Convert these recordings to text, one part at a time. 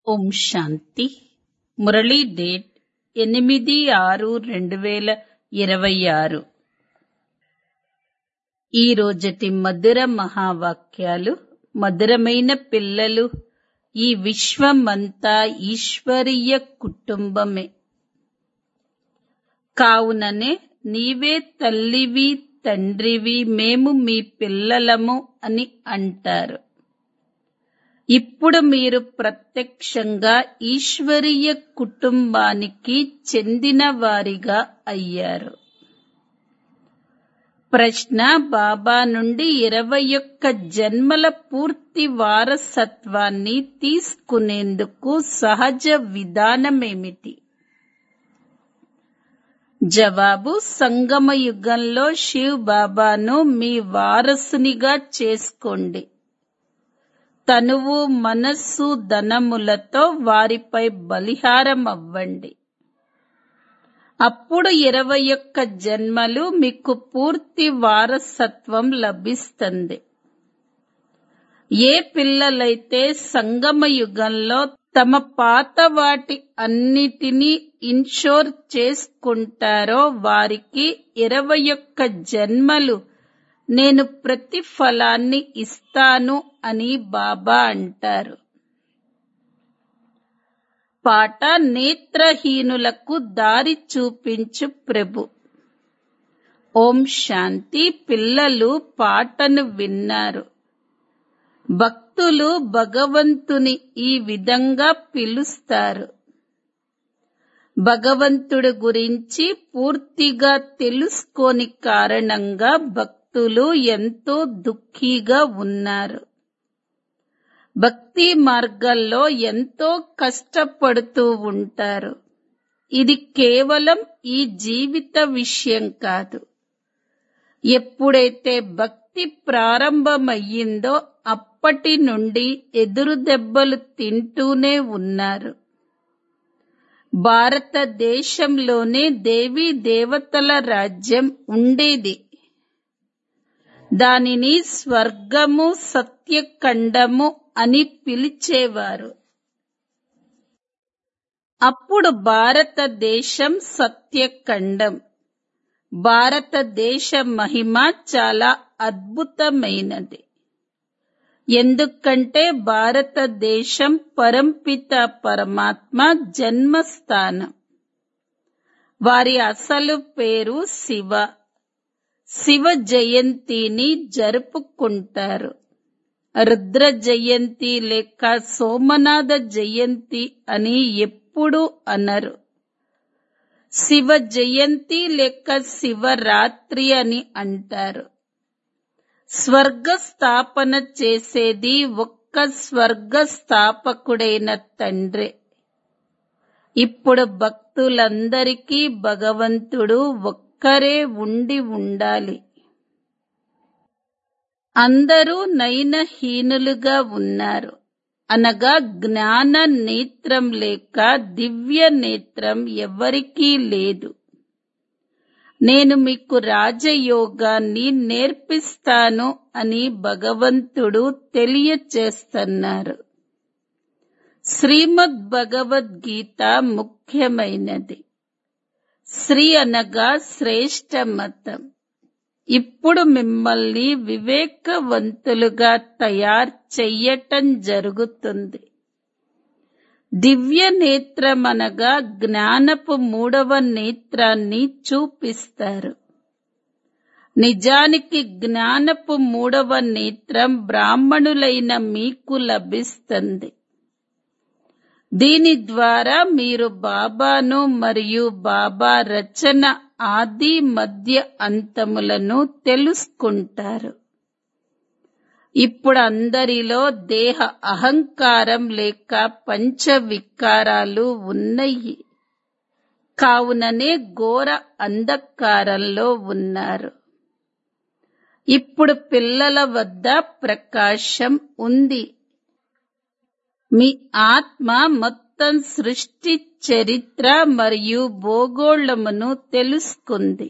ఓం శాంతి Murali date ఎనిమిది ఆరు రెండు వేల ఇరవై ఆరు ఈ రోజటి మధుర మహావాక్యాలు మధురమైన పిల్లలు ఈ విశ్వమంతా ఈశ్వరీయ కుటుంబమే కావుననే నీవే తల్లివి తండ్రివి మేము మీ పిల్లలము అని అంటారు ఇప్పుడు మీరు ప్రత్యక్షంగా ఈశ్వరీయ కుటుంబానికి చెందిన వారిగా అయ్యారు ప్రశ్న బాబా నుండి ఇరవై ఒక్క జన్మల పూర్తి వారసత్వాన్ని తీసుకునేందుకు సహజ విధానమేమిటి జవాబు సంగమ యుగంలో శివ్ బాబాను మీ వారసునిగా చేసుకోండి తనువు మనస్సు ధనములతో వారిపై బలిహారం అవ్వండి అప్పుడు ఇరవై ఒక్క జన్మలు మీకు పూర్తి వారసత్వం లభిస్తుంది ఏ పిల్లలైతే సంగమ యుగంలో తమ పాత వాటి అన్నిటినీ ఇన్షోర్ చేసుకుంటారో వారికి ఇరవై ఒక్క జన్మలు నేను ప్రతిఫలాన్ని ఇస్తాను అని బాబా అంటారు పాట నేత్రహీనులకు దారి చూపించు ప్రభు ఓం శాంతి పిల్లలు పాటను విన్నారు భక్తులు భగవంతుని ఈ విధంగా పిలుస్తారు భగవంతుడి గురించి పూర్తిగా తెలుసుకోని కారణంగా భక్తులు ఎంతో దుఃఖీగా ఉన్నారు భక్తి మార్గంలో ఎంతో కష్టపడుతూ ఉంటారు ఇది కేవలం ఈ జీవిత విషయం కాదు ఎప్పుడైతే భక్తి ప్రారంభమయ్యిందో అప్పటి నుండి ఎదురు దెబ్బలు తింటూనే ఉన్నారు భారతదేశంలోనే దేవీ దేవతల రాజ్యం ఉండేది దానిని స్వర్గము సత్యఖండము అని పిలిచేవారు అప్పుడు భారతదేశం సత్యఖండం భారతదేశ మహిమ చాలా అద్భుతమైనది ఎందుకంటే భారతదేశం పరంపిత పరమాత్మ జన్మస్థానం వారి అసలు పేరు శివ శివ జయంతిని జరుపుకుంటారు రుద్ర జయంతి లేక సోమనాథ జయంతి అని ఎప్పుడు అనరు శివ జయంతి లేక శివరాత్రి అని అంటారు స్వర్గ స్థాపన చేసేది ఒక్క స్వర్గ స్థాపకుడైన తండ్రే ఇప్పుడు భక్తులందరికీ భగవంతుడు ఒక్కరే ఉండి ఉండాలి అందరూ నయనహీనులుగా ఉన్నారు అనగా జ్ఞాన నేత్రం లేక దివ్య నేత్రం ఎవరికీ లేదు నేను మీకు రాజయోగాన్ని నేర్పిస్తాను అని భగవంతుడు తెలియచేస్తున్నారు శ్రీమద్ భగవద్గీత ముఖ్యమైనది శ్రీ అనగా శ్రేష్ట మతం ఇప్పుడు మిమ్మల్ని వివేకవంతులుగా తయారు చెయ్యటం జరుగుతుంది దివ్య నేత్రం అనగా జ్ఞానపు మూడవ నేత్రాన్ని చూపిస్తారు నిజానికి జ్ఞానపు మూడవ నేత్రం బ్రాహ్మణులైన మీకు లభిస్తుంది దీని ద్వారా మీరు బాబాను మరియు బాబా రచన ఆది మధ్య అంతములను తెలుసుకుంటారు ఇప్పుడు అందరిలో దేహ అహంకారం లేక పంచ వికారాలు ఉన్నాయి కావుననే ఘోర అంధకారంలో ఉన్నారు ఇప్పుడు పిల్లల వద్ద ప్రకాశం ఉంది మీ ఆత్మ మొత్తం సృష్టి చరిత్ర మరియు భూగోళమును తెలుసుకుంది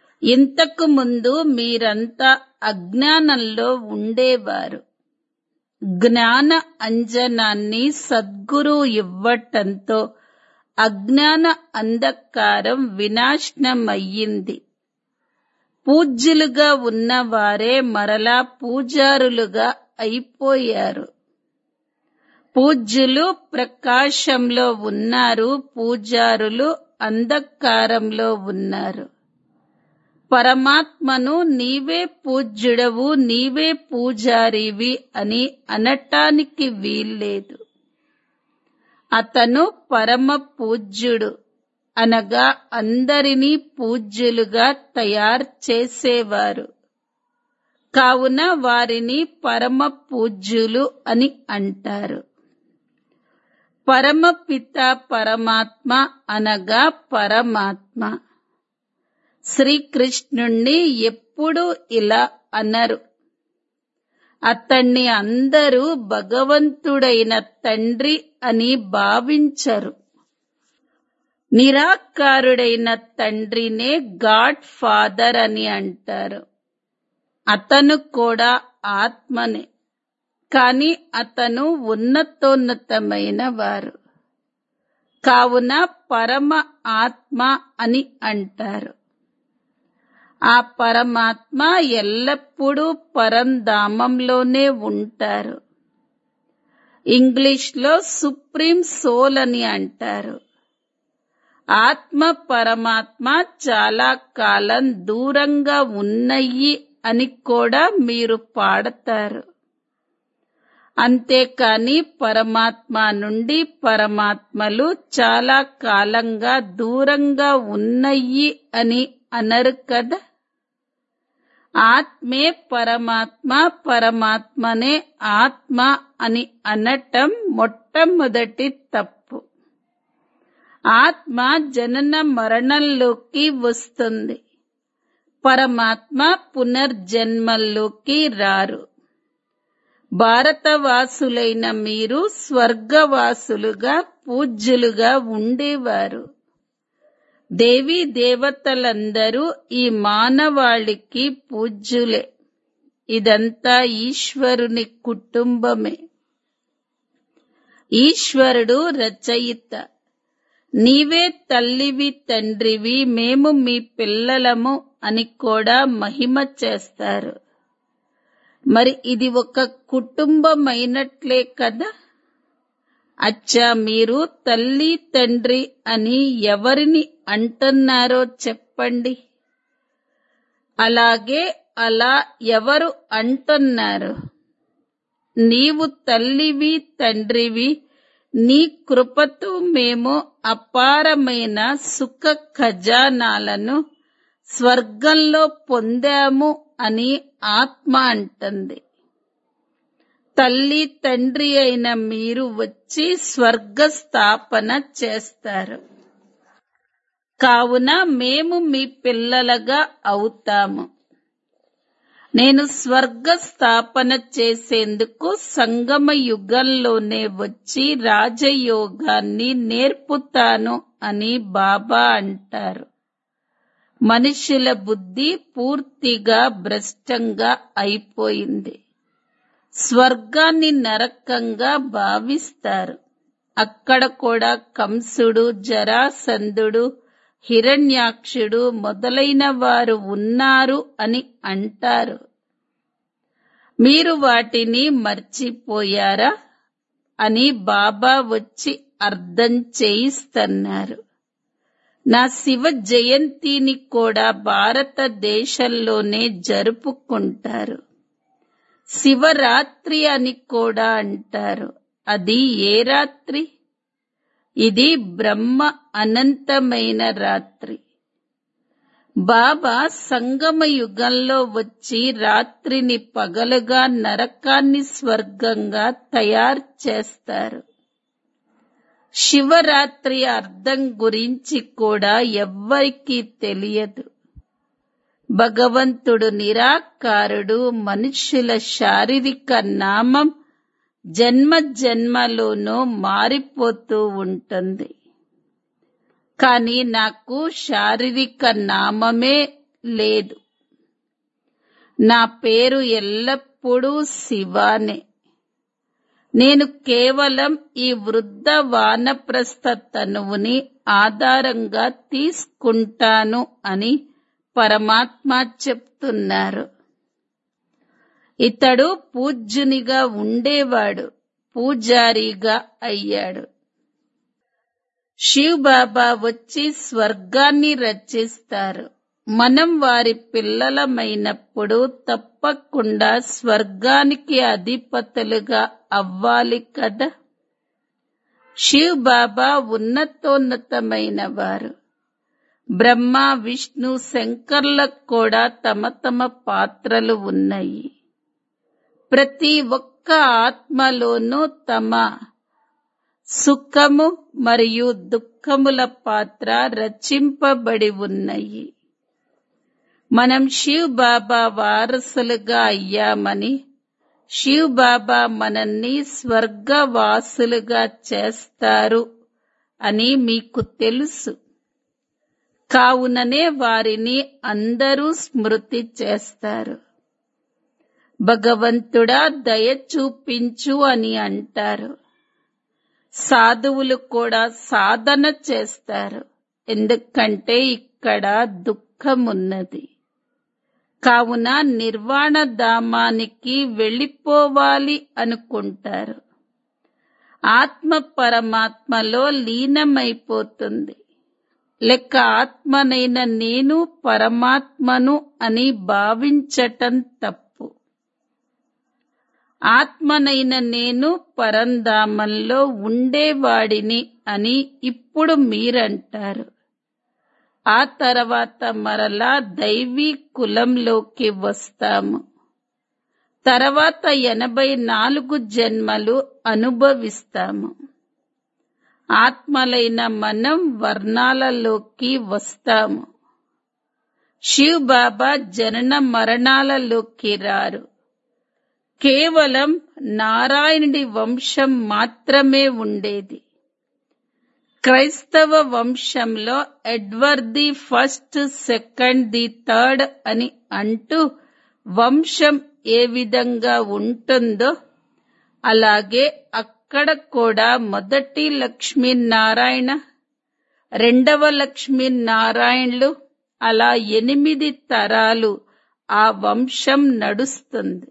ఇంతకు ముందు మీరంతా అజ్ఞానంలో ఉండేవారు జ్ఞాన అంజనాన్ని సద్గురు ఇవ్వటంతో అజ్ఞాన అంధకారం వినాశనమయ్యింది పూజ్యులుగా ఉన్నవారే మరలా పూజారులుగా అయిపోయారు పూజ్యులు ప్రకాశంలో ఉన్నారు పూజారులు అంధకారంలో ఉన్నారు పరమాత్మను నీవే పూజ్యుడవు నీవే పూజారివి అని అనటానికి వీల్లేదు అతను పరమ పూజ్యుడు అనగా అందరినీ పూజ్యులుగా తయారు చేసేవారు కావున వారిని పరమ పూజ్యులు అని అంటారు పరమపిత పరమాత్మ అనగా పరమాత్మ శ్రీకృష్ణుణ్ణి ఎప్పుడు ఇలా అనరు అతన్ని అందరూ భగవంతుడైన తండ్రి అని భావించరు నిరాకారుడైన తండ్రినే గాడ్ ఫాదర్ అని అంటారు అతను కూడా ఆత్మనే కాని అతను ఉన్నతోన్నతమైన వారు కావున పరమ ఆత్మ అని అంటారు ఆ పరమాత్మ ఎల్లప్పుడూ పరంధామంలోనే ఉంటారు ఇంగ్లీష్లో సుప్రీం సోల్ అని అంటారు ఆత్మ పరమాత్మ చాలా కాలం దూరంగా ఉన్నయి అని కూడా మీరు పాడతారు అంతేకాని పరమాత్మ నుండి పరమాత్మలు చాలా కాలంగా దూరంగా ఉన్నయి అని అనరు కదా ఆత్మే పరమాత్మ పరమాత్మనే ఆత్మ అని అనటం మొట్టమొదటి తప్పు ఆత్మ జనన మరణంలోకి వస్తుంది పరమాత్మ పునర్జన్మల్లోకి రారు భారతవాసులైన మీరు స్వర్గవాసులుగా పూజ్యులుగా ఉండేవారు దేవీ దేవతలందరూ ఈ మానవాళికి పూజ్యులే ఇదంతా ఈశ్వరుని కుటుంబమే ఈశ్వరుడు రచయిత నీవే తల్లివి తండ్రివి మేము మీ పిల్లలము అని కూడా మహిమ చేస్తారు మరి ఇది ఒక కుటుంబమైనట్లే కదా అచ్చా మీరు తల్లి తండ్రి అని ఎవరిని అంటున్నారో చెప్పండి అలాగే అలా ఎవరు అంటున్నారు నీవు తల్లివి తండ్రివి నీ కృపతో మేము అపారమైన సుఖ ఖజానాలను స్వర్గంలో పొందాము అని ఆత్మ అంటుంది తల్లి తండ్రి అయిన మీరు వచ్చి స్వర్గ స్థాపన చేస్తారు కావున మేము మీ పిల్లలుగా అవుతాము నేను స్వర్గ స్థాపన చేసేందుకు సంగమ యుగంలోనే వచ్చి రాజయోగాన్ని నేర్పుతాను అని బాబా అంటారు మనుషుల బుద్ధి పూర్తిగా భ్రష్టంగా అయిపోయింది స్వర్గాన్ని నరకంగా భావిస్తారు అక్కడ కూడా కంసుడు జరాసంధుడు హిరణ్యాక్షుడు మొదలైన వారు ఉన్నారు అని అంటారు మీరు వాటిని మర్చిపోయారా అని బాబా వచ్చి అర్థం చేయిస్తున్నారు నా శివ జయంతిని కూడా భారతదేశంలోనే జరుపుకుంటారు శివరాత్రి అని కూడా అంటారు అది ఏ రాత్రి ఇది బ్రహ్మ అనంతమైన రాత్రి బాబా సంగమ యుగంలో వచ్చి రాత్రిని పగలుగా నరకాన్ని స్వర్గంగా తయారు చేస్తారు శివరాత్రి అర్థం గురించి కూడా ఎవ్వరికీ తెలియదు భగవంతుడు నిరాకారుడు మనుష్యుల శారీరక నామం జన్మ జన్మలోనూ మారిపోతూ ఉంటుంది కానీ నాకు శారీరక నామమే లేదు నా పేరు ఎల్లప్పుడూ శివానే నేను కేవలం ఈ వృద్ధ వానప్రస్థ తనువుని ఆధారంగా తీసుకుంటాను అని పరమాత్మ చెప్తున్నారు ఇతడు పూజ్యునిగా ఉండేవాడు పూజారిగా అయ్యాడు శివ్ బాబా వచ్చి స్వర్గాన్ని రచిస్తారు మనం వారి పిల్లలమైనప్పుడు తప్పకుండా స్వర్గానికి అధిపతులుగా అవ్వాలి కదా శివ్ బాబా ఉన్నతోన్నతమైన వారు బ్రహ్మ విష్ణు శంకర్లకు కూడా తమ తమ పాత్రలు ఉన్నాయి ప్రతి ఒక్క ఆత్మలోనూ తమ సుఖము మరియు దుఃఖముల పాత్ర రచింపబడి ఉన్నాయి మనం శివ్ బాబా వారసులుగా అయ్యామని శివ్ బాబా మనల్ని స్వర్గవాసులుగా చేస్తారు అని మీకు తెలుసు కావుననే వారిని అందరూ స్మృతి చేస్తారు భగవంతుడా దయ చూపించు అని అంటారు సాధువులు కూడా సాధన చేస్తారు ఎందుకంటే ఇక్కడ దుఃఖమున్నది కావున నిర్వాణ ధామానికి వెళ్ళిపోవాలి అనుకుంటారు ఆత్మ పరమాత్మలో లీనమైపోతుంది లెక్క ఆత్మనైన నేను పరమాత్మను అని భావించటం తప్పు ఆత్మనైన నేను పరంధామంలో ఉండేవాడిని అని ఇప్పుడు మీరంటారు ఆ తర్వాత మరలా దైవీ కులంలోకి వస్తాము తర్వాత ఎనభై నాలుగు జన్మలు అనుభవిస్తాము ఆత్మలైన మనం వర్ణాలలోకి వస్తాము శివ్ బాబా జనన మరణాలలోకి రారు కేవలం నారాయణుడి వంశం మాత్రమే ఉండేది క్రైస్తవ వంశంలో Edward the first second the third అని అంటూ వంశం ఏ విధంగా ఉంటుందో అలాగే అక్కడ కూడా మొదటి లక్ష్మీనారాయణ రెండవ లక్ష్మీనారాయణలు అలా ఎనిమిది తరాలు ఆ వంశం నడుస్తుంది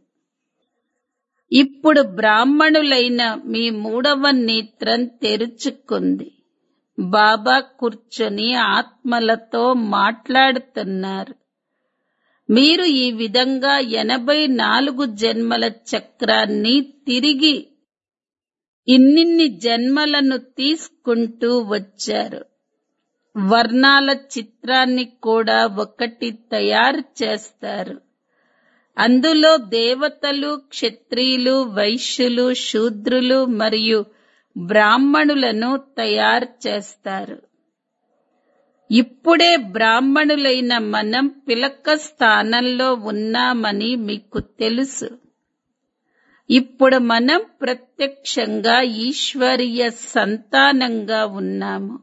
ఇప్పుడు బ్రాహ్మణులైన మీ మూడవ నేత్రం తెరుచుకుంది బాబా కూర్చొని ఆత్మలతో మాట్లాడుతున్నారు మీరు ఈ విధంగా ఎనభై నాలుగు జన్మల చక్రాన్ని తిరిగి ఇన్నిన్ని జన్మలను తీసుకుంటూ వచ్చారు వర్ణాల చిత్రాన్ని కూడా ఒకటి తయారు చేస్తారు అందులో దేవతలు క్షత్రియులు వైశ్యులు శూద్రులు మరియు బ్రాహ్మణులను తయారు చేస్తారు ఇప్పుడే బ్రాహ్మణులైన మనం పిలక స్థానంలో ఉన్నామని మీకు తెలుసు ఇప్పుడు మనం ప్రత్యక్షంగా ఈశ్వరీయ సంతానంగా ఉన్నాము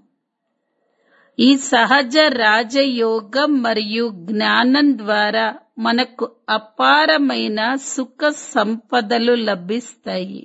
ఈ సహజ రాజయోగం మరియు జ్ఞానం ద్వారా మనకు అపారమైన సుఖ సంపదలు లభిస్తాయి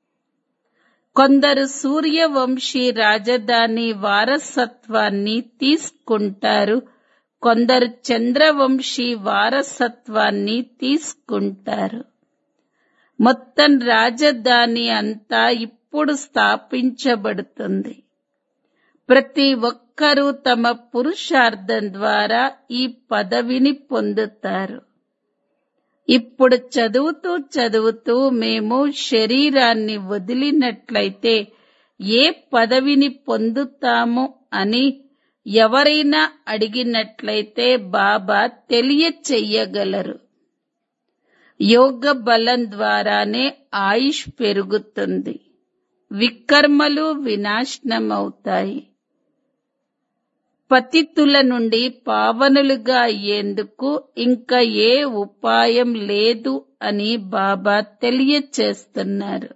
కొందరు సూర్యవంశీ రాజధాని వారసత్వాన్ని తీసుకుంటారు కొందరు చంద్రవంశీ వారసత్వాన్ని తీసుకుంటారు మొత్తం రాజధాని అంతా ఇప్పుడు స్థాపించబడుతుంది ప్రతి ఒక్కరూ తమ పురుషార్థం ద్వారా ఈ పదవిని పొందుతారు ఇప్పుడు చదువుతూ చదువుతూ మేము శరీరాన్ని వదిలినట్లయితే ఏ పదవిని పొందుతాము అని ఎవరైనా అడిగినట్లయితే బాబా తెలియచెయ్యగలరు యోగ బలం ద్వారానే ఆయుష్ పెరుగుతుంది వికర్మలు వినాశనమవుతాయి పతితుల నుండి పావనులుగా అయ్యేందుకు ఇంకా ఏ ఉపాయం లేదు అని బాబా తెలియచేస్తున్నారు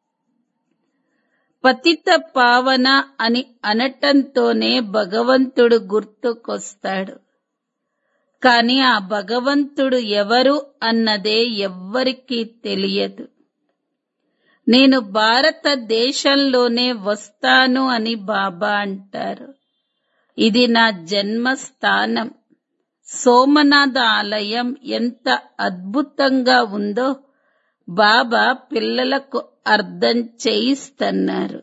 పతిత పావన అని అనటంతోనే భగవంతుడు గుర్తుకొస్తాడు కాని ఆ భగవంతుడు ఎవరు అన్నదే ఎవ్వరికీ తెలియదు నేను భారతదేశంలోనే వస్తాను అని బాబా అంటారు ఇది నా జన్మస్థానం సోమనాథ ఆలయం ఎంత అద్భుతంగా ఉందో బాబా పిల్లలకు అర్థం చేయిస్తున్నారు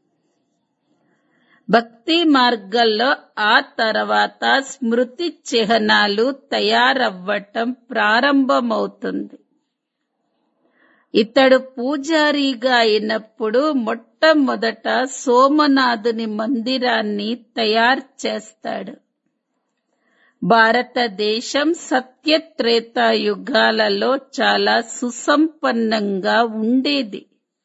భక్తి మార్గంలో ఆ తర్వాత స్మృతి చిహ్నాలు తయారవ్వటం ప్రారంభమవుతుంది ఇతడు పూజారిగా అయినప్పుడు మొట్టమొదట సోమనాథుని మందిరాన్ని తయారు చేస్తాడు భారతదేశం సత్యత్రేత యుగాలలో చాలా సుసంపన్నంగా ఉండేది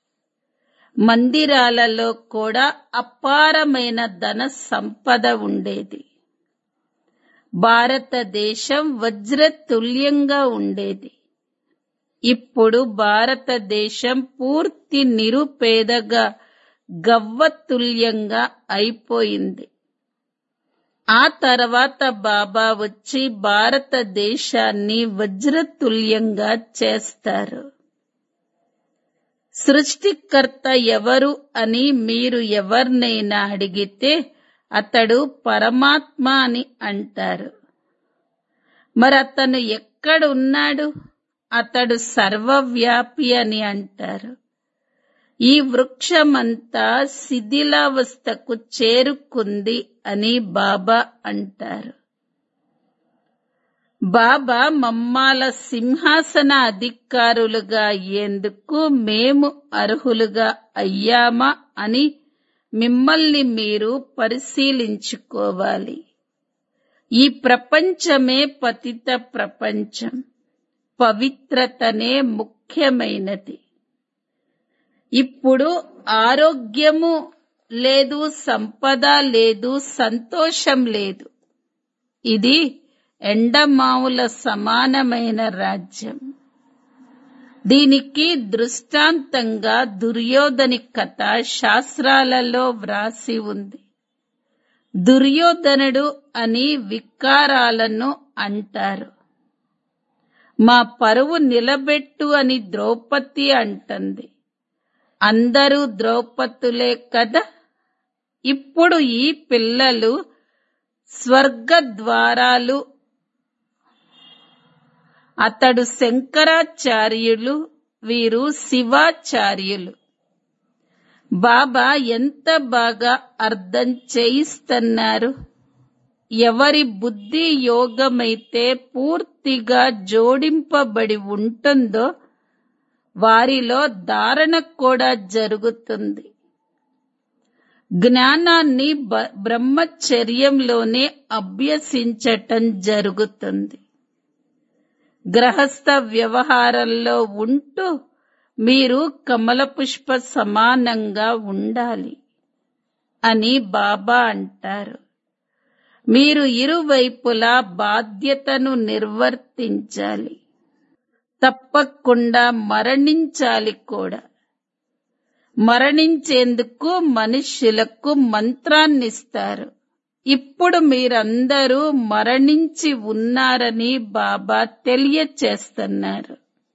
మందిరాలలో కూడా అపారమైన ధన సంపద ఉండేది భారతదేశం వజ్రతుల్యంగా ఉండేది ఇప్పుడు భారతదేశం పూర్తి నిరుపేదగా గవ్వతుల్యంగా అయిపోయింది ఆ తర్వాత బాబా వచ్చి భారతదేశాన్ని వజ్రతుల్యంగా చేస్తారు సృష్టికర్త ఎవరు అని మీరు ఎవరినైనా అడిగితే అతడు పరమాత్మ అని అంటారు మరి అతను ఎక్కడున్నాడు అతడు సర్వవ్యాపి అని అంటారు ఈ వృక్షమంతా శిథిలావస్థకు చేరుకుంది అని బాబా అంటారు బాబా మమ్మాల సింహాసన అధికారులుగా అయ్యేందుకు మేము అర్హులుగా అయ్యామా అని మిమ్మల్ని మీరు పరిశీలించుకోవాలి ఈ ప్రపంచమే పతిత ప్రపంచం పవిత్రతనే ముఖ్యమైనది ఇప్పుడు ఆరోగ్యము లేదు సంపద లేదు సంతోషం లేదు ఇది ఎండమావుల సమానమైన రాజ్యం దీనికి దృష్టాంతంగా దుర్యోధని కథ శాస్త్రాలలో వ్రాసి ఉంది దుర్యోధనుడు అని వికారాలను అంటారు మా పరువు నిలబెట్టు అని ద్రౌపది అంటుంది అందరూ ద్రౌపదులే కదా ఇప్పుడు ఈ పిల్లలు స్వర్గ ద్వారాలు అతడు శంకరాచార్యులు వీరు శివాచార్యులు బాబా ఎంత బాగా అర్థం చేయిస్తున్నారు ఎవరి బుద్ధి యోగమైతే పూర్తిగా జోడింపబడి ఉంటుందో వారిలో ధారణ కూడా జరుగుతుంది జ్ఞానాన్ని బ- బ్రహ్మచర్యంలోనే అభ్యసించటం జరుగుతుంది గ్రహస్థ వ్యవహారంలో ఉంటూ మీరు కమల పుష్ప సమానంగా ఉండాలి అని బాబా అంటారు మీరు ఇరువైపులా బాధ్యతను నిర్వర్తించాలి తప్పకుండా మరణించాలి కూడా మరణించేందుకు మనుష్యులకు మంత్రాన్నిస్తారు ఇప్పుడు మీరందరూ మరణించి ఉన్నారని బాబా తెలియచేస్తున్నారు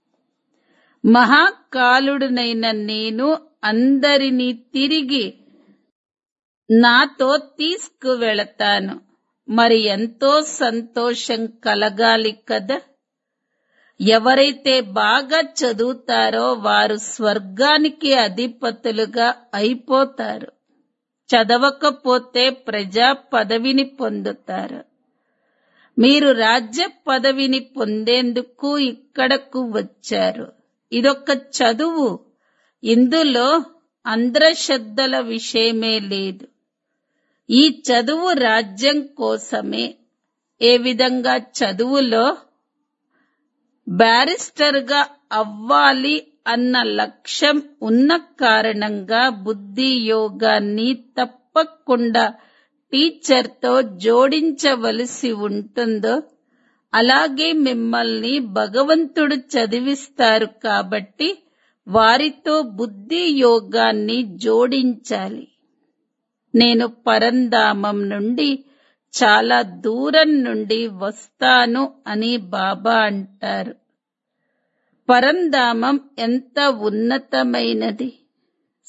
మహాకాలుడునైన నేను అందరినీ తిరిగి నాతో తీసుకువెళతాను మరి ఎంతో సంతోషం కలగాలి కదా ఎవరైతే బాగా చదువుతారో వారు స్వర్గానికి అధిపతులుగా అయిపోతారు చదవకపోతే ప్రజా పదవిని పొందుతారు మీరు రాజ్య పదవిని పొందేందుకు ఇక్కడకు వచ్చారు ఇదొక చదువు ఇందులో అంధ్రశ్రద్ధల విషయమే లేదు ఈ చదువు రాజ్యం కోసమే ఏ విధంగా చదువులో బ్యారిస్టర్గా అవ్వాలి అన్న లక్ష్యం ఉన్న కారణంగా బుద్ధి యోగాన్ని తప్పకుండా టీచర్తో జోడించవలసి ఉంటుందో అలాగే మిమ్మల్ని భగవంతుడు చదివిస్తారు కాబట్టి వారితో బుద్ధి యోగాన్ని జోడించాలి నేను పరంధామం నుండి చాలా దూరం నుండి వస్తాను అని బాబా అంటారు పరంధామం ఎంత ఉన్నతమైనది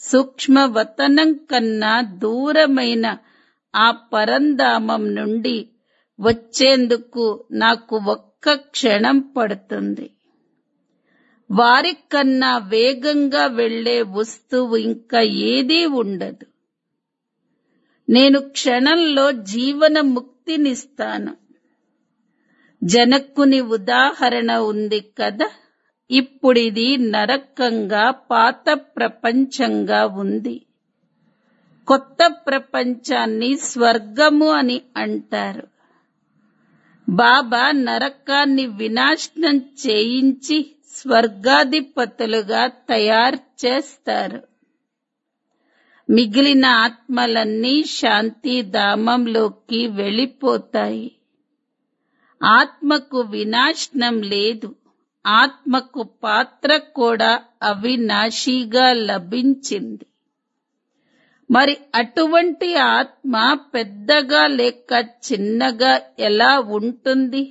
సూక్ష్మ వతనం కన్నా దూరమైన ఆ పరంధామం నుండి వచ్చేందుకు నాకు ఒక్క క్షణం పడుతుంది వారికన్నా వేగంగా వెళ్లే వస్తువు ఇంకా ఏదీ ఉండదు నేను క్షణంలో జీవన ముక్తినిస్తాను జనక్కుని ఉదాహరణ ఉంది కదా ఇప్పుడిది నరకంగా పాత ప్రపంచంగా ఉంది కొత్త ప్రపంచాన్ని స్వర్గము అని అంటారు బాబా నరకాన్ని వినాశనం చేయించి స్వర్గాధిపతులుగా తయారు చేస్తారు మిగిలిన ఆత్మలన్నీ శాంతిధామంలోకి వెళ్ళిపోతాయి ఆత్మకు వినాశనం లేదు ఆత్మకు పాత్ర కూడా అవినాశిగా లభించింది మరి అటువంటి ఆత్మ పెద్దగా లేక చిన్నగా ఎలా ఉంటుంది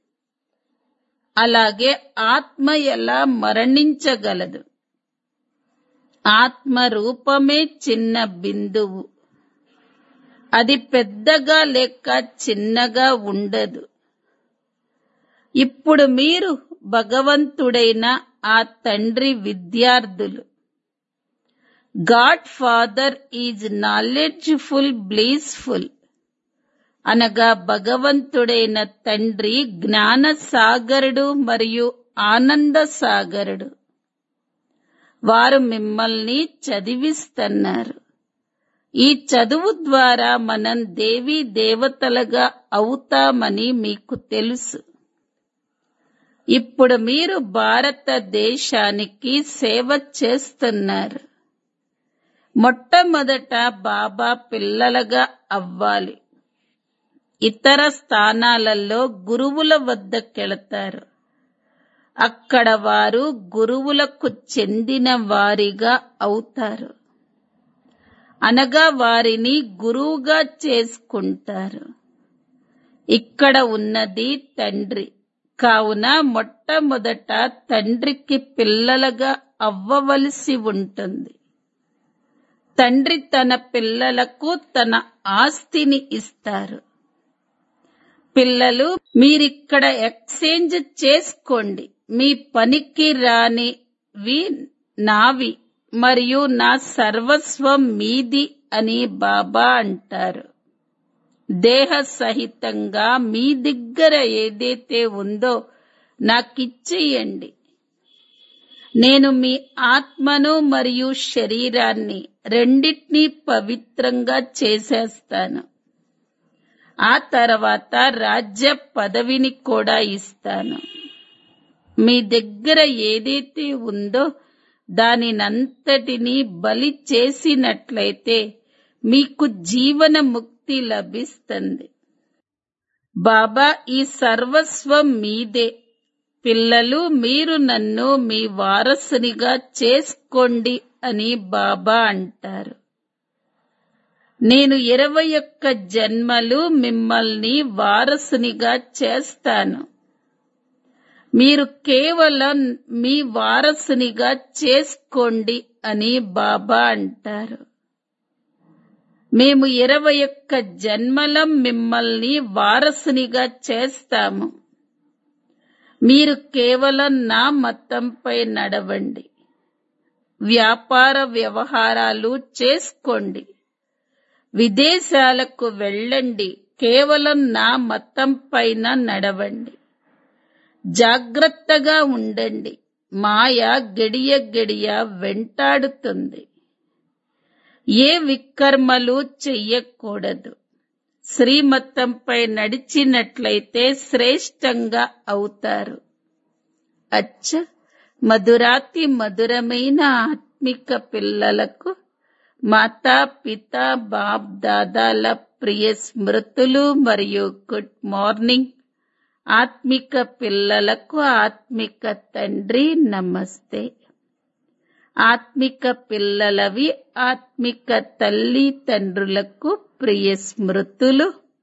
అలాగే ఆత్మ ఎలా మరణించగలదు ఆత్మ రూపమే చిన్న బిందువు అది పెద్దగా లేక చిన్నగా ఉండదు ఇప్పుడు మీరు భగవంతుడైన ఆ తండ్రి విద్యార్థులు God Father is knowledgeful blissful అనగా భగవంతుడైన తండ్రి జ్ఞాన సాగరుడు మరియు ఆనంద సాగరుడు వారు మిమ్మల్ని చదివిస్తున్నారు ఈ చదువు ద్వారా మనం దేవీ దేవతలుగా అవుతామని మీకు తెలుసు ఇప్పుడు మీరు భారతదేశానికి సేవ చేస్తున్నారు మొట్టమొదట బాబా పిల్లలుగా అవ్వాలి ఇతర స్థానాలలో గురువుల వద్దకెళతారు అక్కడ వారు గురువులకు చెందిన వారిగా అవుతారు అనగా వారిని గురువుగా చేసుకుంటారు ఇక్కడ ఉన్నది తండ్రి కావున మొట్టమొదట తండ్రికి పిల్లలుగా అవ్వవలసి ఉంటుంది తండ్రి తన పిల్లలకు తన ఆస్తిని ఇస్తారు పిల్లలు మీరిక్కడ ఎక్స్చేంజ్ చేసుకోండి మీ పనికి రానివి నావి మరియు నా సర్వస్వం మీది అని బాబా అంటారు దేహ సహితంగా మీ దగ్గర ఏదైతే ఉందో నాకిచ్చేయండి నేను మీ ఆత్మను మరియు శరీరాన్ని రెండిటినీ పవిత్రంగా చేసేస్తాను ఆ తర్వాత రాజ్య పదవిని కూడా ఇస్తాను మీ దగ్గర ఏదైతే ఉందో దానినంతటినీ బలి చేసినట్లయితే మీకు జీవన ముక్తి లభిస్తుంది బాబా ఈ సర్వస్వం మీదే పిల్లలు మీరు నన్ను మీ వారసునిగా చేసుకోండి అని బాబా అంటారు నేను ఇరవై ఒక్క జన్మలు మిమ్మల్ని వారసునిగా చేస్తాను మీరు కేవలం మీ వారసునిగా చేసుకోండి అని బాబా అంటారు మేము ఇరవై ఒక్క జన్మలం మిమ్మల్ని వారసునిగా చేస్తాము మీరు కేవలం నా మతంపై నడవండి వ్యాపార వ్యవహారాలు చేసుకోండి విదేశాలకు వెళ్ళండి కేవలం నా మతం పైన నడవండి జాగ్రత్తగా ఉండండి మాయ గడియ గడియ వెంటాడుతుంది ఏ వికర్మలు చెయ్యకూడదు శ్రీమతంపై నడిచినట్లయితే శ్రేష్టంగా అవుతారు అచ్చ మధురాతి మధురమైన ఆత్మిక పిల్లలకు మాతా పిత బాప్ దాదాల ప్రియ స్మృతులు మరియు గుడ్ మార్నింగ్ ఆత్మిక పిల్లలకు ఆత్మిక తండ్రి నమస్తే ఆత్మిక పిల్లలవి ఆత్మిక తల్లి తండ్రులకు ప్రియ స్మృతులు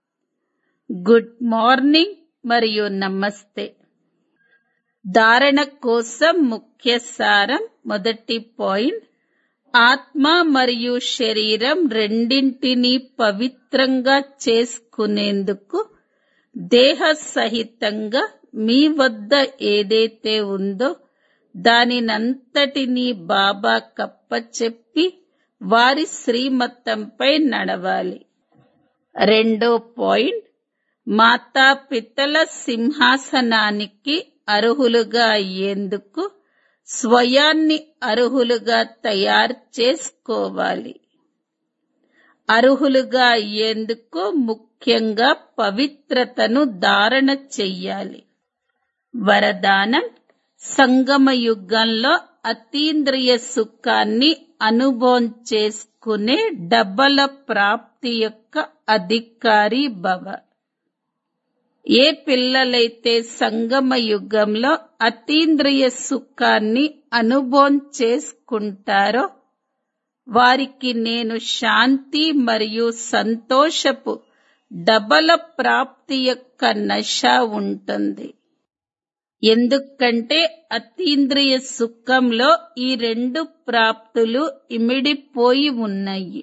గుడ్ మార్నింగ్ మరియు నమస్తే ధారణ కోసం ముఖ్య సారం మొదటి పాయింట్ ఆత్మ మరియు శరీరం రెండింటినీ పవిత్రంగా చేసుకునేందుకు దేహ సహితంగా మీ వద్ద ఏదైతే ఉందో దానినంతటినీ బాబా కప్పచెప్పి వారి శ్రీమతంపై నడవాలి రెండో పాయింట్ మాతాపితల సింహాసనానికి అర్హులుగా అయ్యేందుకు స్వయాన్ని అర్హులుగా తయారు చేసుకోవాలి అర్హులుగా అయ్యేందుకు ముఖ్యంగా పవిత్రతను ధారణ చెయ్యాలి వరదానం సంగమ యుగంలో అతీంద్రియ సుఖాన్ని అనుభవం చేసుకునే డబ్బల ప్రాప్తి యొక్క అధికారి భవ ఏ పిల్లలైతే సంగమ యుగంలో అతీంద్రియ సుఖాన్ని అనుభవం చేసుకుంటారో వారికి నేను శాంతి మరియు సంతోషపు డబల ప్రాప్తి యొక్క నశ ఉంటుంది ఎందుకంటే అతీంద్రియ సుఖంలో ఈ రెండు ప్రాప్తులు ఇమిడిపోయి ఉన్నాయి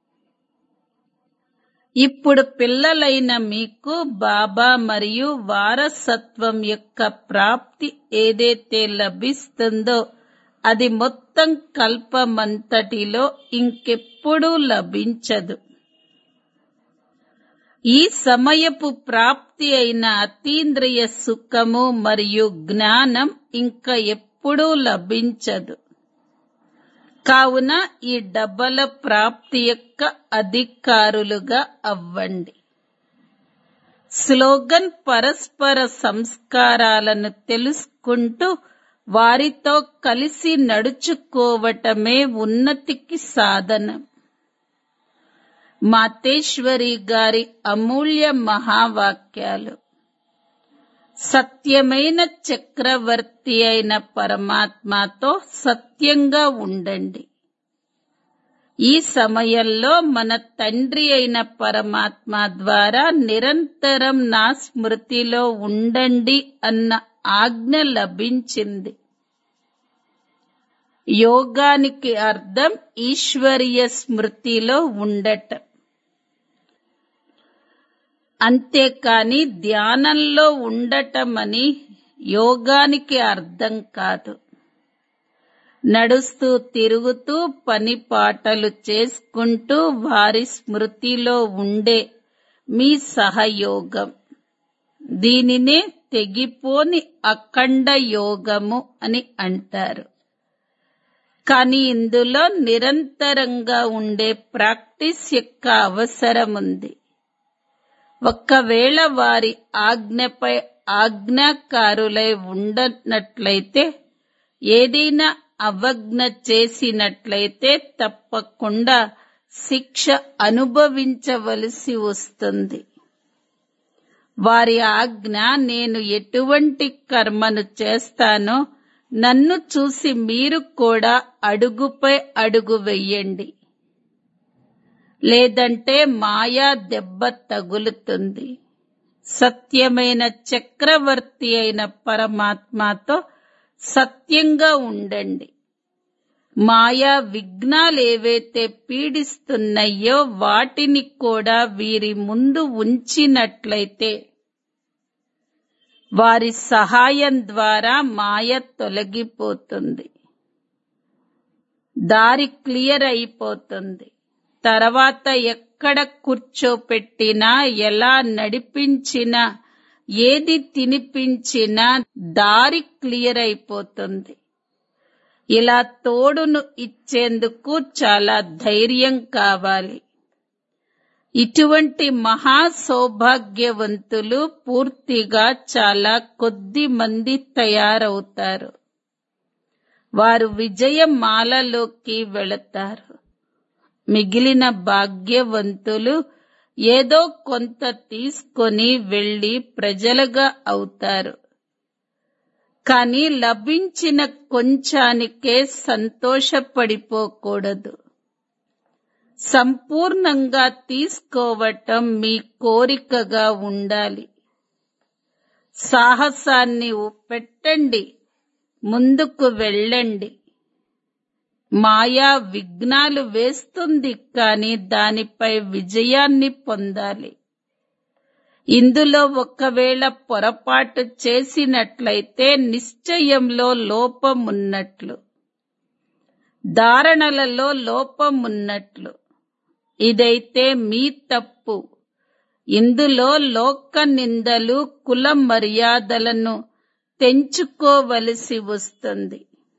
ఇప్పుడు పిల్లలైన మీకు బాబా మరియు వారసత్వం యొక్క ప్రాప్తి ఏదైతే లభిస్తుందో అది మొత్తం కల్పమంతటిలో ఇంకెప్పుడూ లభించదు ఈ సమయపు ప్రాప్తి అయిన అతీంద్రియ సుఖము మరియు జ్ఞానం ఇంకా ఎప్పుడూ లభించదు కావున ఈ డబ్బల ప్రాప్తి యొక్క అధికారులుగా అవ్వండి స్లోగన్ పరస్పర సంస్కారాలను తెలుసుకుంటూ వారితో కలిసి నడుచుకోవటమే ఉన్నతికి సాధనం మాతేశ్వరి గారి అమూల్య మహావాక్యాలు సత్యమైన చక్రవర్తి అయిన పరమాత్మతో సత్యంగా ఉండండి ఈ సమయంలో మన తండ్రి అయిన పరమాత్మ ద్వారా నిరంతరం నా స్మృతిలో ఉండండి అన్న ఆజ్ఞ లభించింది యోగానికి అర్థం ఈశ్వరీయ స్మృతిలో ఉండటం అంతేకాని ధ్యానంలో ఉండటమని యోగానికి అర్థం కాదు నడుస్తూ తిరుగుతూ పని పాటలు చేసుకుంటూ వారి స్మృతిలో ఉండే మీ సహయోగం దీనినే తెగిపోని అఖండ యోగము అని అంటారు కానీ ఇందులో నిరంతరంగా ఉండే ప్రాక్టీస్ యొక్క అవసరం ఉంది ఒక్కవేళ వారి ఆజ్ఞపై ఆజ్ఞాకారులై ఉండనట్లయితే ఏదైనా అవజ్ఞ చేసినట్లయితే తప్పకుండా శిక్ష అనుభవించవలసి వస్తుంది వారి ఆజ్ఞ నేను ఎటువంటి కర్మను చేస్తానో నన్ను చూసి మీరు కూడా అడుగుపై అడుగు వెయ్యండి లేదంటే మాయా దెబ్బ తగులుతుంది సత్యమైన చక్రవర్తి అయిన పరమాత్మతో సత్యంగా ఉండండి మాయా విఘ్నాలు ఏవైతే పీడిస్తున్నాయో వాటిని కూడా వీరి ముందు ఉంచినట్లయితే వారి సహాయం ద్వారా మాయ తొలగిపోతుంది దారి క్లియర్ అయిపోతుంది తర్వాత ఎక్కడ కూర్చోపెట్టినా ఎలా నడిపించినా ఏది తినిపించినా దారి క్లియర్ అయిపోతుంది ఇలా తోడును ఇచ్చేందుకు చాలా ధైర్యం కావాలి ఇటువంటి మహా సౌభాగ్యవంతులు పూర్తిగా చాలా కొద్ది మంది తయారవుతారు వారు విజయమాలలోకి వెళతారు మిగిలిన భాగ్యవంతులు ఏదో కొంత తీసుకొని వెళ్లి ప్రజలుగా అవుతారు కానీ లభించిన కొంచానికే సంతోషపడిపోకూడదు సంపూర్ణంగా తీసుకోవటం మీ కోరికగా ఉండాలి సాహసాన్ని పెట్టండి ముందుకు వెళ్ళండి మాయా విఘ్నాలు వేస్తుంది కానీ దానిపై విజయాన్ని పొందాలి ఇందులో ఒకవేళ పొరపాటు చేసినట్లయితే నిశ్చయంలో లోపమున్నట్లు ధారణలలో లోపమున్నట్లు ఇదైతే మీ తప్పు ఇందులో లోక నిందలు కుల మర్యాదలను తెంచుకోవలసి వస్తుంది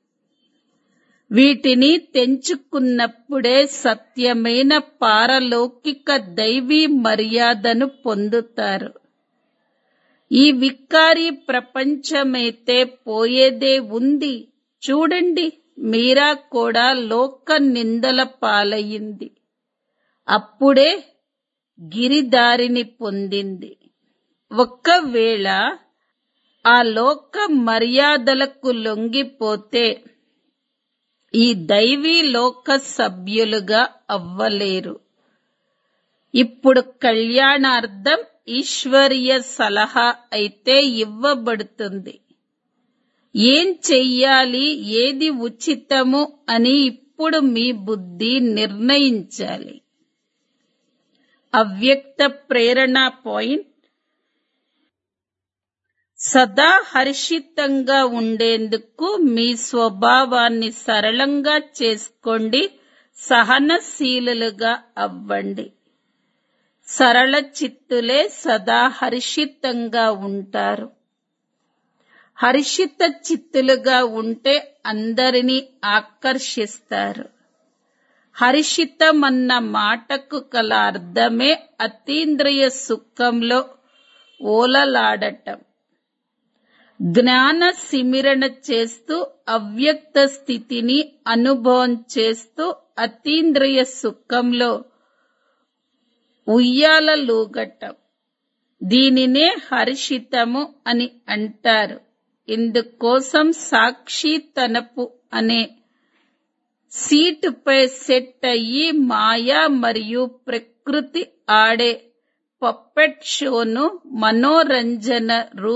వీటిని తెంచుకున్నప్పుడే సత్యమైన పారలౌకిక దైవీ మర్యాదను పొందుతారు ఈ వికారి ప్రపంచమైతే పోయేదే ఉంది చూడండి మీరా కూడా లోక నిందల పాలయ్యింది అప్పుడే గిరిదారిని పొందింది ఒక్కవేళ ఆ లోక మర్యాదలకు లొంగిపోతే ఈ దైవీ లోక సభ్యులుగా అవ్వలేరు ఇప్పుడు కళ్యాణార్థం ఈశ్వరీయ సలహా అయితే ఇవ్వబడుతుంది ఏం చెయ్యాలి ఏది ఉచితము అని ఇప్పుడు మీ బుద్ధి నిర్ణయించాలి అవ్యక్త ప్రేరణ పాయింట్ సదా హర్షితంగా ఉండేందుకు మీ స్వభావాన్ని సరళంగా చేసుకోండి సహనశీలులుగా అవ్వండి సరళ చిత్తులే సదా హర్షితంగా ఉంటారు హర్షిత చిత్తులుగా ఉంటే అందరినీ ఆకర్షిస్తారు హర్షితమన్న మాటకు కల అర్థమే అతీంద్రియ సుఖంలో ఓలలాడటం జ్ఞాన సిమిరణ చేస్తూ అవ్యక్త స్థితిని అనుభవం చేస్తూ అతీంద్రియ సుఖంలో ఉయ్యాలలూగటం దీనినే హర్షితము అని అంటారు ఇందుకోసం సాక్షి తనపు అనే సీటుపై సెట్ అయ్యి మాయా మరియు ప్రకృతి ఆడే పప్పెట్ షోను మనోరంజన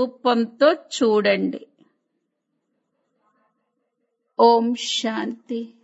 రూపంతో చూడండి ఓం శాంతి